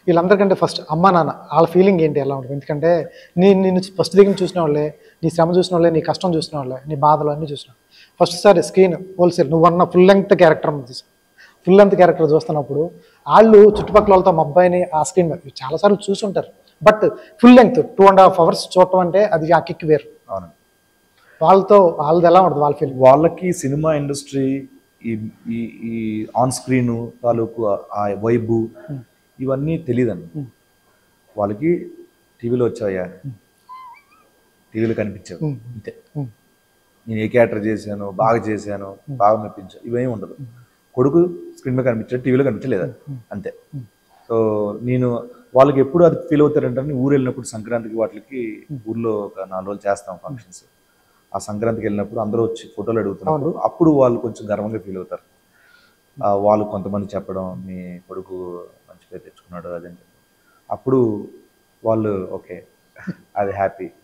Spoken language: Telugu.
వీళ్ళందరికంటే ఫస్ట్ అమ్మ నాన్న వాళ్ళ ఫీలింగ్ ఏంటి ఎలా ఉంటుంది ఎందుకంటే నీ నిన్ను ఫస్ట్ దగ్గర చూసిన వాళ్ళే నీ శ్రమ చూసిన వాళ్ళే నీ కష్టం చూసిన వాళ్ళే నీ బాధలు అన్నీ చూసిన ఫస్ట్ సారి స్క్రీన్ హోల్సేల్ నువ్వు అన్న ఫుల్ లెంగ్త్ క్యారెక్టర్ తీసు ఫుల్ లెంగ్త్ క్యారెక్టర్ చూస్తున్నప్పుడు వాళ్ళు చుట్టుపక్కల వాళ్ళతో మా అబ్బాయిని ఆ స్క్రీన్ మీద చాలాసార్లు చూసుంటారు but full length two and half hours చూడటం అంటే అది ఆ కిక్ వేరు అవును వాళ్ళతో వాళ్ళది ఎలా ఉంటుంది వాళ్ళ ఫీలింగ్ వాళ్ళకి సినిమా ఇండస్ట్రీ ఈ ఈ ఈ ఆన్ స్క్రీన్ తాలూకు ఆ వైబు ఇవన్నీ తెలియదండి Hmm. వాళ్ళకి టీవీలో వచ్చాయా టీవీలో కనిపించావు Hmm. అంతే Hmm. నేను ఏ క్యారెక్టర్ చేశాను బాగా చేశాను బాగా మెప్పించాను ఇవేమి ఉండదు కొడుకు స్క్రీన్ మీద కనిపించాడు టీవీలో కనిపించలేదా అంతే సో నేను వాళ్ళకి ఎప్పుడు అది ఫీల్ అవుతారంటే ఊరు వెళ్ళినప్పుడు సంక్రాంతికి వాటికి ఊర్లో ఒక నాలుగు రోజులు చేస్తాం ఫంక్షన్స్ ఆ సంక్రాంతికి వెళ్ళినప్పుడు అందరూ వచ్చి ఫోటోలు అడుగుతున్నప్పుడు అప్పుడు వాళ్ళు కొంచెం గర్వంగా ఫీల్ అవుతారు ఆ, వాళ్ళు కొంతమంది చెప్పడం మీ కొడుకు మంచి పేరు తెచ్చుకున్నాడు అదని చెప్పి అప్పుడు వాళ్ళు ఓకే అది హ్యాపీ